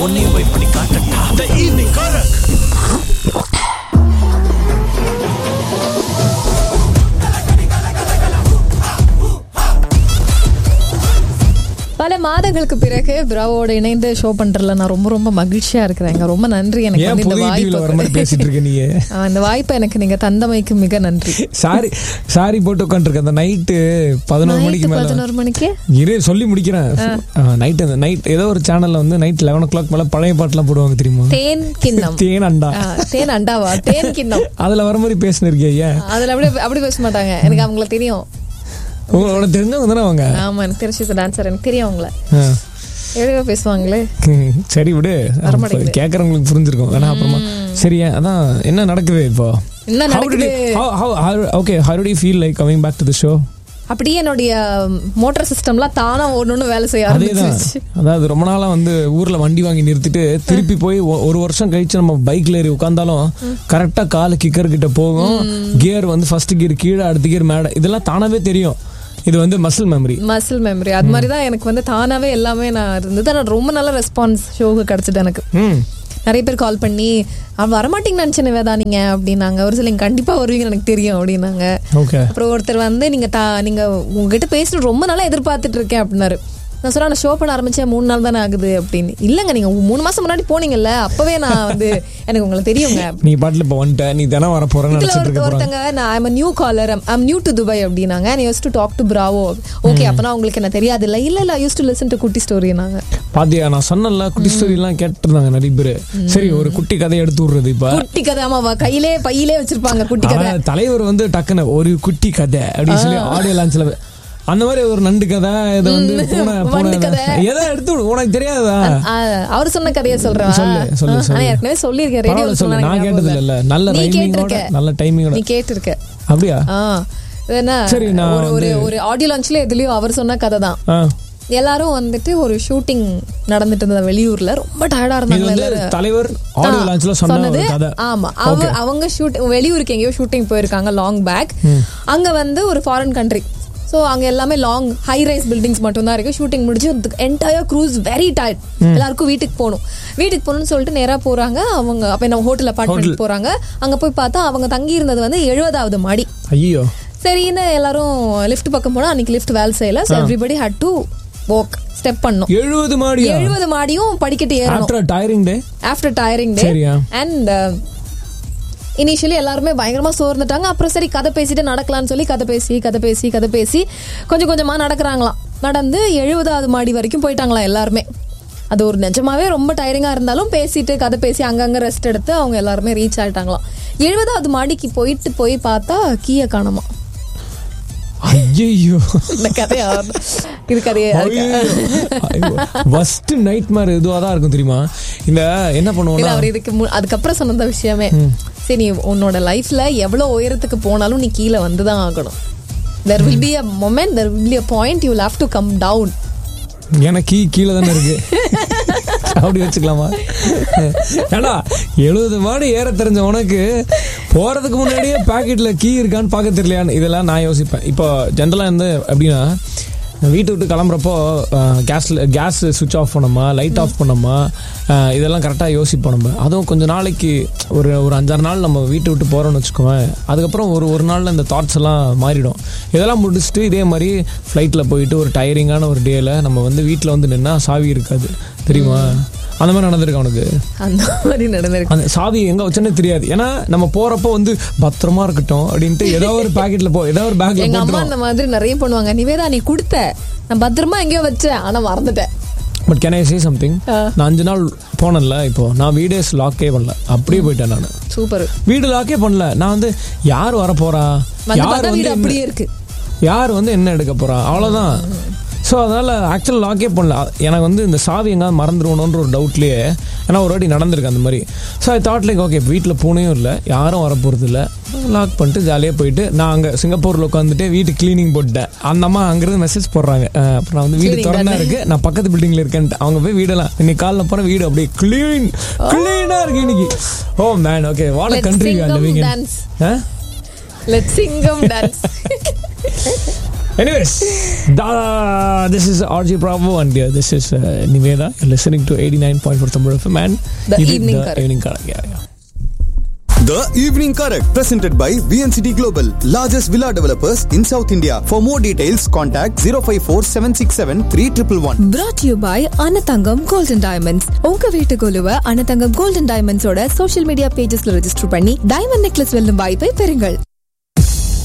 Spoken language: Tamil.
உன்னையும் போய் பண்ணி காட்டட்டா த ஈவினிங் கரக் பல மாதங்களுக்கு பிறகு பிராவோட இணைந்து ஷோ பண்றதுல நான் ரொம்ப ரொம்ப மகிழ்ச்சியா இருக்கிறேங்க ரொம்ப நன்றி எனக்கு ஏன் வந்து இந்த புது டிவில வர மாதிரி பேசிட்டு வாய்ப்பு இருக்க நீ ஆ, இந்த வாய்ப்பை எனக்கு நீங்க தந்தமைக்கு மிக நன்றி சாரி சாரி போட்டு உட்காந்துருக்க அந்த நைட்டு பதினோரு மணிக்கு நைட்டு மேல பதினோரு மணிக்கு இரு சொல்லி முடிக்கிறேன் நைட் அந்த நைட் ஏதோ ஒரு சேனல்ல வந்து நைட் லெவன் ஓ கிளாக் மேல பழைய பாட்டுலாம் போடுவாங்க தெரியுமா தேன் கிண்ணம் தேன் அண்டா ஆ, தேன் அண்டாவா தேன் கிண்ணம் அதுல வர மாதிரி பேசினிருக்கே ஏன் அதுல அப்படி அப்படி பேச மாட்டாங்க எனக்கு அவங்கள தெரியும் உங்களோட தெரிஞ்சவங்க தானே அவங்க ஆமா எனக்கு தெரிஞ்ச டான்சர் எனக்கு தெரியும் அவங்கள ஆ. எழுத பேசுவாங்களே ம், சரி விடு வரமாட்டேங்குது. கேக்குறவங்களுக்கு புரிஞ்சிருக்கும் வேணா அப்புறமா சரியா அதான் என்ன நடக்குது இப்போ என்ன நடக்குது okay how did you feel like coming back to the show அப்படியே என்னுடைய மோட்டார் சிஸ்டம்லாம் தானா ஒண்ணு வேலை செய்ய அதேதான் ஆரம்பிச்சிருச்சு அதாவது ரொம்ப நாளா வந்து ஊர்ல வண்டி வாங்கி நிறுத்திட்டு திருப்பி போய் ஒ- ஒரு வருஷம் கழிச்சு நம்ம பைக்ல ஏறி உட்காந்தாலும் கரெக்டா காலு கிக்கர் கிட்ட போகும் கியர் வந்து ஃபர்ஸ்ட் கியர் கீழே அடுத்த கியர் மேடை இதெல்லாம் தானாவே தெரியும் இது வந்து மசில் மெமரி மசில் மெமரி அது மாதிரி தான் எனக்கு வந்து தானாவே எல்லாமே நான் இருந்தது ஆனால் ரொம்ப நல்ல ரெஸ்பான்ஸ் ஷோக்கு கிடைச்சிட்டு எனக்கு ம் நிறைய பேர் கால் பண்ணி அவன் வரமாட்டீங்கன்னு நினச்சேன் வேதா நீங்க அப்படின்னாங்க ஒரு சில கண்டிப்பா வருவீங்கன்னு எனக்கு தெரியும் அப்படின்னாங்க ஓகே அப்புறம் ஒருத்தர் வந்து நீங்க தா நீங்க உங்ககிட்ட பேசிட்டு ரொம்ப நாளா எதிர்பார்த்துட்டு இருக்கேன் அப்படின்னாரு நான் சொன்னா நான் ஷோ பண்ண ஆரம்பிச்சேன் மூணு நாள் தானே ஆகுது அப்படின்னு இல்லைங்க நீங்க மூணு மாசம் முன்னாடி போனீங்கல்ல அப்பவே நான் வந்து எனக்கு உங்களை தெரியுங்க நீ பாட்டுல இப்போ வந்துட்ட நீ தினம் வர போறேன்னு இதுல நினைச்சிட்டு இருக்க ஒருத்த- போறாங்க ஒருத்தங்க நான் I'm new caller I'm new to Dubai அப்படின்னாங்க and use to talk to Bravo okay அப்பனா உங்களுக்கு என்ன தெரியாது இல்ல இல்ல இல்ல யூஸ் டு லிசன் டு குட்டி ஸ்டோரி நாங்க பாத்தியா நான் சொன்னல குட்டி ஸ்டோரி எல்லாம் கேட்டிருந்தாங்க நிறைய பேர் சரி ஒரு குட்டி கதை எடுத்து விடுறது இப்ப குட்டி கதை ஆமாவா கையிலே பையிலே வச்சிருப்பாங்க குட்டி கதை ஆனா, தலைவர் வந்து டக்குன்னு ஒரு குட்டி கதை அப்படின்னு சொல்லி ஆடியோ லான்ச்ல அந்த மாதிரி ஒரு நண்டு கதை இதை வந்து பூனை பூனை வண்டு கதை. எதை எடுத்து விடு உனக்கு தெரியாதா ஆ, அவர் சொன்ன கதையை சொல்றேன் சொல்லு, சொல்லு, சொல்லு. ஆனா ஏற்கனவே சொல்லியிருக்கேன் ரேடியோ பரவாயில்ல சொல்லு நான் கேட்டது இல்ல நல்ல நீ டைமிங்கோட கேட்டிருக்க நல்ல டைமிங்கோட நீ கேட்டிருக்க அப்படியா ஆ இது என்ன சரி, நான் ஒரு ஒரு ஒரு ஆடியோ லான்ச்ல எதுலயோ அவர் சொன்ன கதை தான் ஆ. எல்லாரும் வந்துட்டு ஒரு ஷூட்டிங் நடந்துட்டு இருந்தது வெளியூர்ல ரொம்ப டயர்டா இது இருந்தாங்க வந்து எல்லாரும். தலைவர் ஆடியோ ஆ, லான்ச்ல சொன்ன ஒரு சொன்னது கதை ஆமா அவ அவங்க ஷூட் வெளியூருக்கு எங்கேயோ ஷூட்டிங் போயிருக்காங்க லாங் பேக் அங்க வந்து ஒரு ஃபாரின் கண்ட்ரி ஸோ அங்க எல்லாமே லாங் ஹை ரைஸ் பில்டிங்ஸ் மட்டும் தான் இருக்கு ஷூட்டிங் முடிஞ்சு என்டையர் க்ரூஸ் வெரி டயர்ட் எல்லாருக்கும் வீட்டுக்கு போகணும் வீட்டுக்கு போகணும்னு சொல்லிட்டு நேரா போறாங்க அவங்க அப்ப நம்ம ஹோட்டல் அபார்ட்மெண்ட் போறாங்க அங்க போய் பார்த்தா அவங்க தங்கி இருந்தது வந்து எழுபதாவது மாடி ஐயோ சரின்னு எல்லாரும் லிஃப்ட் பக்கம் போனா அன்னைக்கு லிஃப்ட் வேலை செய்யல so everybody had to walk step பண்ணும் எழுபது மாடியா எழுபது மாடியும் படிக்கட்டு ஏறணும் after tiring day after tiring day சரியா. அண்ட் இனிஷியலி எல்லாருமே பயங்கரமா சோர்ந்துட்டாங்க அப்புறம் சரி கதை பேசிட்டு நடக்கலாம்னு சொல்லி கதை பேசி கதை பேசி கதை பேசி கொஞ்சம் கொஞ்சமா நடக்கிறாங்களாம் நடந்து எழுபதாவது மாடி வரைக்கும் போயிட்டாங்களாம் எல்லாருமே அது ஒரு நிஜமாவே ரொம்ப டயரிங்கா இருந்தாலும் பேசிட்டு கதை பேசி அங்கங்க ரெஸ்ட் எடுத்து அவங்க எல்லாருமே ரீச் ஆயிட்டாங்களாம் எழுபதாவது மாடிக்கு போயிட்டு போய் பார்த்தா கீயை காணோமா ஐயோ இந்த கதையா இது கதையா ஃபர்ஸ்ட் நைட் மாதிரி இதுவாக தான் இருக்கும் தெரியுமா இந்த என்ன இல்ல பண்ணுவோம்னா அவர் இதுக்கு மு- அதுக்கப்புறம் சொன்ன விஷயமே சரி நீ உன்னோட லைஃப்ல எவ்வளவு உயரத்துக்கு போனாலும் நீ கீழே வந்து தான் ஆகணும் there will be a moment there will be a point you have to come down எனக்கு கீழே தானே இருக்கு அப்படி வச்சுக்கலாமா ஏடா எழுபது மாடி ஏற தெரிஞ்ச உனக்கு போறதுக்கு முன்னாடியே பாக்கெட்ல கீ இருக்கான்னு பார்க்க தெரியலையான்னு இதெல்லாம் நான் யோசிப்பேன் இப்போ ஜென்ரலா வந்து எப்படின்னா வீட்டை விட்டு கிளம்புறப்போ கேஸ்ல கேஸ் சுவிட்ச் ஆஃப் பண்ணோமா லைட் ஆஃப் பண்ணோமா அஹ், இதெல்லாம் கரெக்டாக யோசிப்போம் நம்ம அதுவும் கொஞ்சம் நாளைக்கு ஒரு ஒரு அஞ்சாறு நாள் நம்ம வீட்டை விட்டு போகிறோம்னு வச்சுக்கோவேன் அதுக்கப்புறம் ஒரு ஒரு நாளில் இந்த தாட்ஸ் எல்லாம் மாறிடும் இதெல்லாம் முடிச்சுட்டு இதே மாதிரி ஃப்ளைட்டில் போயிட்டு ஒரு டயரிங்கான ஒரு டேல நம்ம வந்து வீட்டில் வந்து நின்னா சாவி இருக்காது தெரியுமா அந்த மாதிரி நடந்திருக்கு அவனுக்கு அந்த மாதிரி நடந்திருக்கு அந்த சாவி எங்க வச்சேன்னே தெரியாது ஏன்னா நம்ம போறப்போ வந்து பத்திரமா இருக்கட்டும் அப்படின்ட்டு ஏதோ ஒரு பாக்கெட்ல போ ஏதோ ஒரு பேக்ல எங்க அம்மா போட்டுரும் அந்த மாதிரி நிறைய பண்ணுவாங்க நிவேதா நீ கொடுத்த நான் பத்திரமா எங்கேயோ வச்சேன் ஆனா மறந்துட்டேன் but can I say something ah. நான் அஞ்சு நாள் போனேன்ல இப்போ நான் வீடே லாக்கே பண்ணல அப்படியே போயிட்டேன் நான் சூப்பர் வீடு லாக்கே பண்ணல நான் வந்து யார் வர போறா வந்து யார் பார்த்தா வந்து வீடு என்ன- அப்படியே இருக்கு யார் வந்து என்ன எடுக்க போறா அவ்வளவுதான் ஸோ அதனால ஆக்சுவல் லாக்கே பண்ணல எனக்கு வந்து இந்த சாவி எங்காவது மறந்துடுவோன்ற ஒரு டவுட்லேயே ஏன்னா ஒரு வாட்டி நடந்திருக்கு அந்த மாதிரி so I thought like okay வீட்டில் பூனையும் இல்லை யாரும் வர போகிறது இல்லை லாக் பண்ணிட்டு ஜாலியாக போயிட்டு நான் அங்கே சிங்கப்பூரில் உட்காந்துட்டு வீட்டு க்ளீனிங் போட்டுட்டேன் அந்த அம்மா அங்கேருந்து மெசேஜ் போடுறாங்க அஹ் அப்புறம் நான் வந்து வீடு Cleaning திறந்தா தானே? இருக்கு நான் பக்கத்து பில்டிங்கில் இருக்கேன்ட்டு அவங்க போய் வீடெல்லாம் இன்னைக்கு காலைல போகிற வீடு அப்படியே க்ளீன் க்ளீனாக இருக்கு இன்னைக்கு oh man okay what Let's country sing 'em living dance. Ah let's sing 'em dance Anyways, da, this is RJ Bravo and uh, this is uh, Niveda. You're listening to 89.4 Tamil FM and The இது Evening The Correct. Evening Correct. Yeah, yeah. The Evening Correct, presented by VNCT Global, largest villa developers in South India. For more details, contact 054 767 3111. brought to you by Anathangam golden diamonds உங்க வீட்டு குழுவை அனதங்கம் கோல்டன் டைமண்ட்ஸோட சோஷியல் மீடியா பேஜஸ்ல ரெஜிஸ்டர் பண்ணி டைமண்ட் நெக்லஸ் வெல்லும் வாய்ப்பை பெறுங்கள்